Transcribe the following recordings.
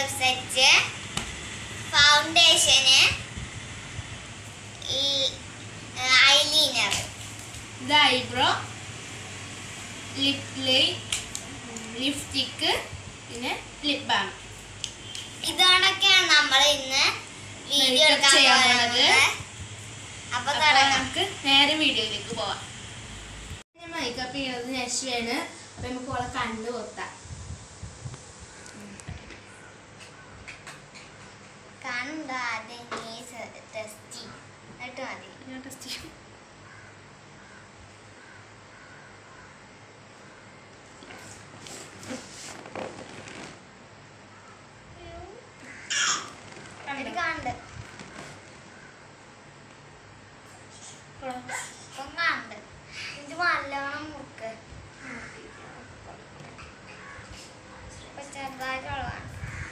Makeup set foundation eyeliner ഇത് eyebrow lip ലൈ lipstick പിന്നെ ലിപ് ബാം ഇതോടൊക്കെയാണ് നമ്മൾ ഇന്ന് വീഡിയോ Makeup എടുക്കാൻ ചെയ്യാൻ പോകുന്നത് പോണത്. അപ്പൊ അപ്പോൾ തുടങ്ങാം നമുക്ക് നേരെ വീഡിയോയിലേക്ക് പോവാം മേക്കപ്പ് ചെയ്യുന്നത് നശ്വയാണ് അപ്പൊ നമുക്ക് ഓളെ കണ്ണ് കൊത്താം കാണുന്നുണ്ടോ ആദ്യം നീ ടെസ്റ്റ് എന്നിട്ട് മതി ഞാൻ ടെസ്റ്റ് ചെയ്യും എന്നിട്ട് കാണുന്നുണ്ട് ഇപ്പം കാണുന്നുണ്ട് ഇത് നല്ലോണം മുക്ക് ഇപ്പൊ ചെറുതായിട്ടുള്ളതാണ്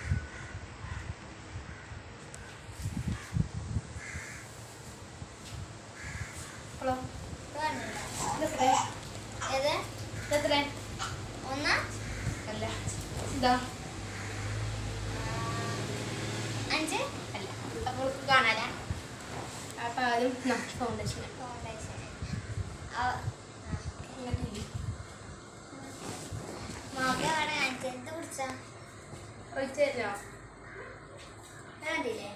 ഹലോ ഇത് കാണുന്നുണ്ടോ? ഇതെത്ര ഏത് ഇതെത്ര ഒന്ന് അല്ല ഇതാ അഞ്ച് അല്ല അപ്പോൾ കാണാല അപ്പൊ ആദ്യം ഫൗണ്ടേഷൻ ഫൗണ്ടേഷൻ ആ- മോക്കെ അവിടെ കാണിച്ചു എന്ത് കുടിച്ചാ ഒഴിച്ചു തരുമോ കണ്ടില്ലേ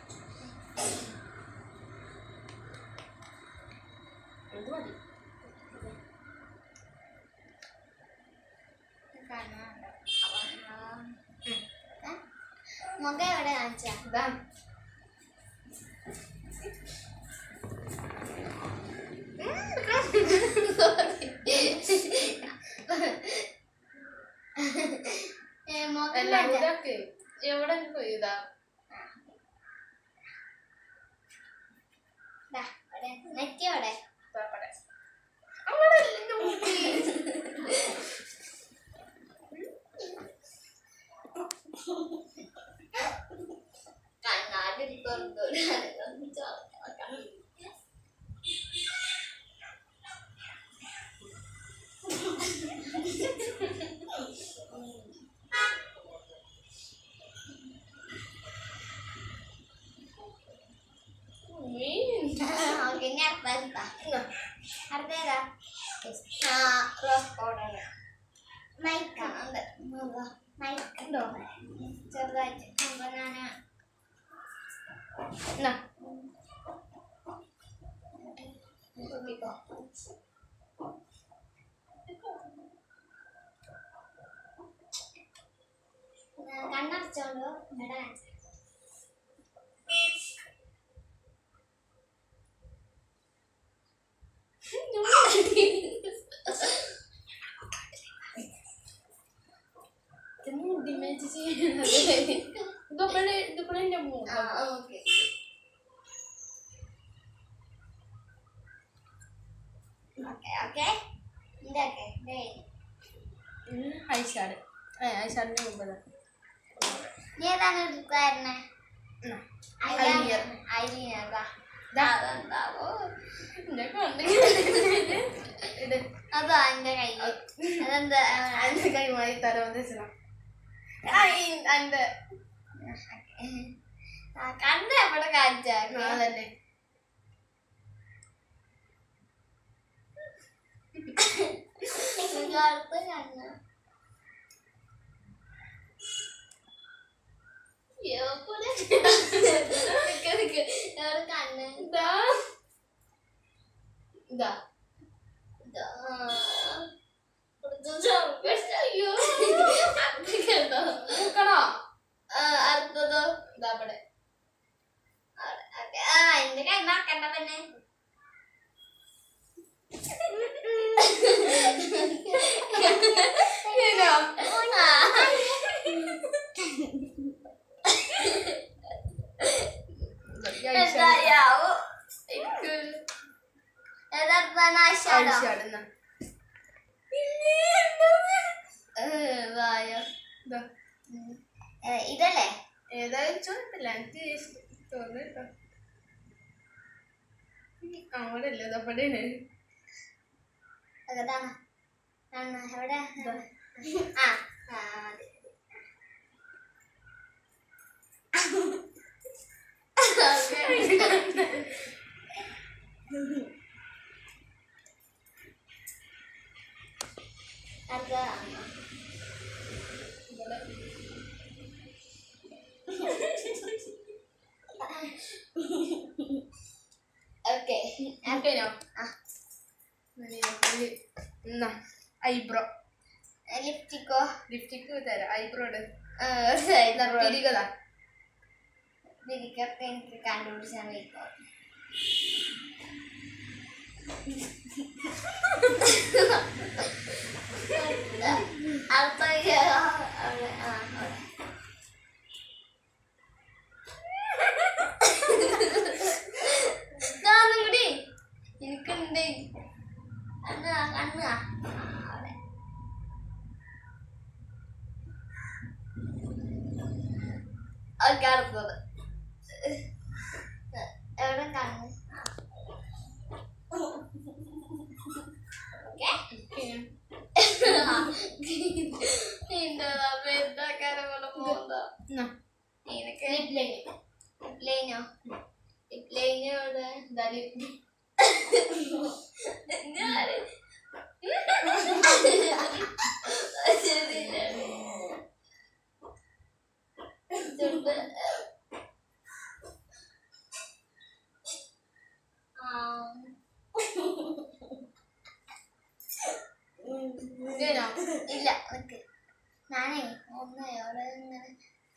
ഇത് മതി കാണുന്നുണ്ടോ മുഖ എവിടെ കാണിച്ചാ ഇതാ മുഖം എല്ലാം കാണിച്ചാ? കൂടെ ഒക്കെ എവിടെ പോയി ഇതാ ദാ, ഇവിടെ. നെറ്റി എവിടെ ഇതാ ഇവിടെ. അവിടെ അല്ല എൻ്റെ മുടി. കണ്ണാടി മീൻ. ഓക്കെ ഇനി അടുത്ത ഇതാ. അടുത്തേതാ ആ റോസ് പൗഡർ മൈക്ക് ഉണ്ട് മൈക്ക് ഉണ്ടോ ചെറുതായിട്ട് അപ്പൊ ഞാന് ഇതാ. കുടിക്കോ കണ്ണടച്ചോളൂ ഇവിടെ ഇത് മുടി മേച്ച് ചെയ്യുന്നത്. ഇതൊക്കെ ഇതൊക്കെ എൻ്റെ ആ മുഖം ഓക്കെ ഓക്കെ ഓക്കെ ഇതൊക്കെ ദേ ഐഷാഡ് ഏ ഐഷാഡിൻ്റെ മുമ്പ് ഇതാ. നീ ഏതാണ് എടുക്കായിരുന്നെ ഇതാ. Eyeliner Eyeliner. ഐലൈനർ ദാ. അതെന്താവോ എൻ്റെ കണ്ണ് ഇത് അതാ എന്റെ കയ്യിൽ അതെന്താ എൻ്റെ കൈമായി തരം വെച്ചണം എൻ്റെ കണ്ട എവിടെ കാണിച്ചാ അതല്ലേ കറുത്ത കണ്ണ് എവിടെ നിക്ക് നിക്ക്. എവിടെ കണ്ണ് ഇതാ ഇതാ ഇതാ. ഇവിടുത്തെ ചെറുക്കൻ. അയ്യോ അടുത്തേക്കുണ്ടോ? നോക്കണോ ആ, അടുത്തതോ ഇതാ ഇവിടെ അവിടെ. ഓക്കേ. ആ എന്റെ കൈ നോക്കണ്ട പിന്നെ ഇതാ. എന്തായാവോ എനിക്ക് യഥാർത്ഥ ആശാടോ ഐഷാഡ് എന്നാ വായ ഇതാ ഇതല്ലേ ഏതായാലും ചോദിച്ചില്ല എനിക്ക് തോന്നിട്ടോ അവിടെ അല്ലേ അതവിടെയാണ് അതാണ് ആണ് എവിടെ ആ ആ മതി എന്നാ ഐബ്രോ ലിപ്റ്റിക്കോ ലിപ്സ്റ്റിക് തരാം ഐബ്രോ ഇട് തിരിക്കൊക്കെ പിരികതാ എനിക്ക് കണ്ടുപിടിച്ചാൽ വയ്ക്കോ അടുത്ത അവിടെ ആ അവിടെ ഇതാന്നും കൂടി എനിക്കുണ്ട് കണ്ണുക കണ്ണുക അവിടെ ഓക്കെ അടുത്തത് എവിടെ കണ്ണ് ഓക്കെ നിന്റെ എന്താക്കാരെ പോലെ പോകുന്നോ എന്നാ നിനക്ക് ലിപ് ലൈൻ ലൈനോ ലൈനോട് ഇതാ ലിപ് ഞാൻ ചുണ്ട് ആ ഇതേനോ ഇല്ല നിക്ക് ഞാനേ ഒന്ന് എവിടെ ഇങ്ങനെ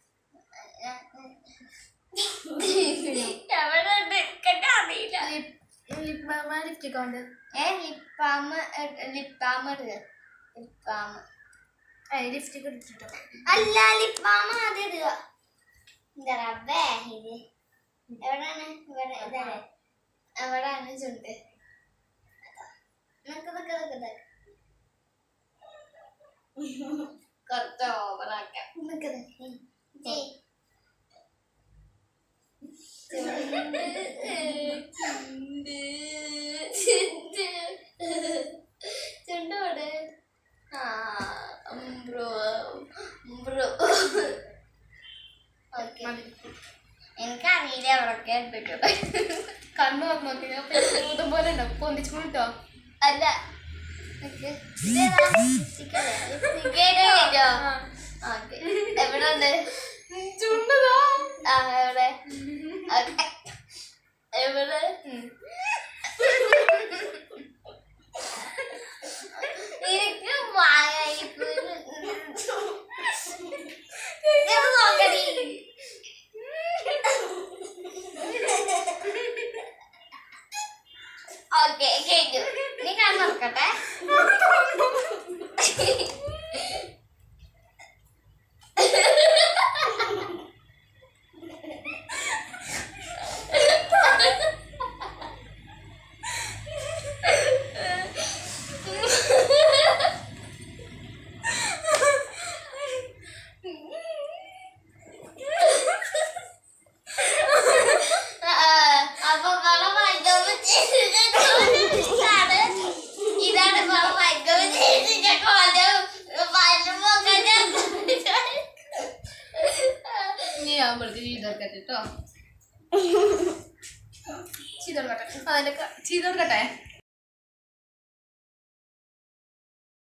എവിടെ നിൽക്കണ്ട അറിയില്ല ലിപ് ലിപ് ലിപ്സ്റ്റിക് ഉണ്ട് ഏ ലിപ്പാമ് ലിപ്പാമ് ലിപ്പാമ് ലിപ്സ്റ്റിക് ഇട്ടിട്ടോ അല്ല ലിപ്പാമ അത് ഇടുക എന്താ റബ്ബേ ഇത് എവിടാണ് ഇവിടെ ഇതല്ലേ എവിടാണ് ചുണ്ട് നിക്ക് നിക്ക് നിക്ക് നിക്ക് കുറച്ച് ഓവറാക്കാം നിക്ക് നിക്ക് ചെയ്. ചുണ്ട് ചുണ്ട് ചുണ്ട് ഇവിടെ ആ ബ്രോ ബ്രോ ഓക്കെ മതി എനിക്കറിയില്ല എവിടൊക്കെ ഇട്ടിട്ടുണ്ട് കണ്ണു തുറന്ന് നോക്കി അപ്പൊ ഭൂതം പോലെ ഉണ്ടോ പൊന്തിച്ചു കൊണ്ടിട്ടോ അല്ല നിക്ക്. ഇതേതാ? Lipstick അല്ലേ? Lipstick ഇടുകയില്ലോ. ഓക്കേ. എവിടെ ഉണ്ട് ചുണ്ടതാ ആ എവിടെ ഓക്കേ. എവിടെ എനിക്ക് വായപ്പ് നോക്കടി ഓക്കെ കഴിഞ്ഞു നീ കണ്ണുറക്കട്ടെ അപ്പൊ വളം വാങ്ങിക്കുമ്പോ ഇതാണ് ഇതാണ് വളം വാങ്ങിക്കുമ്പോ ഇനി ഞാൻ വെറുതെ ചെയ്തെടുക്കട്ടെ കേട്ടോ ചെയ്തെടുക്കട്ടെ അതിന്റെ ചെയ്തെടുക്കട്ടെ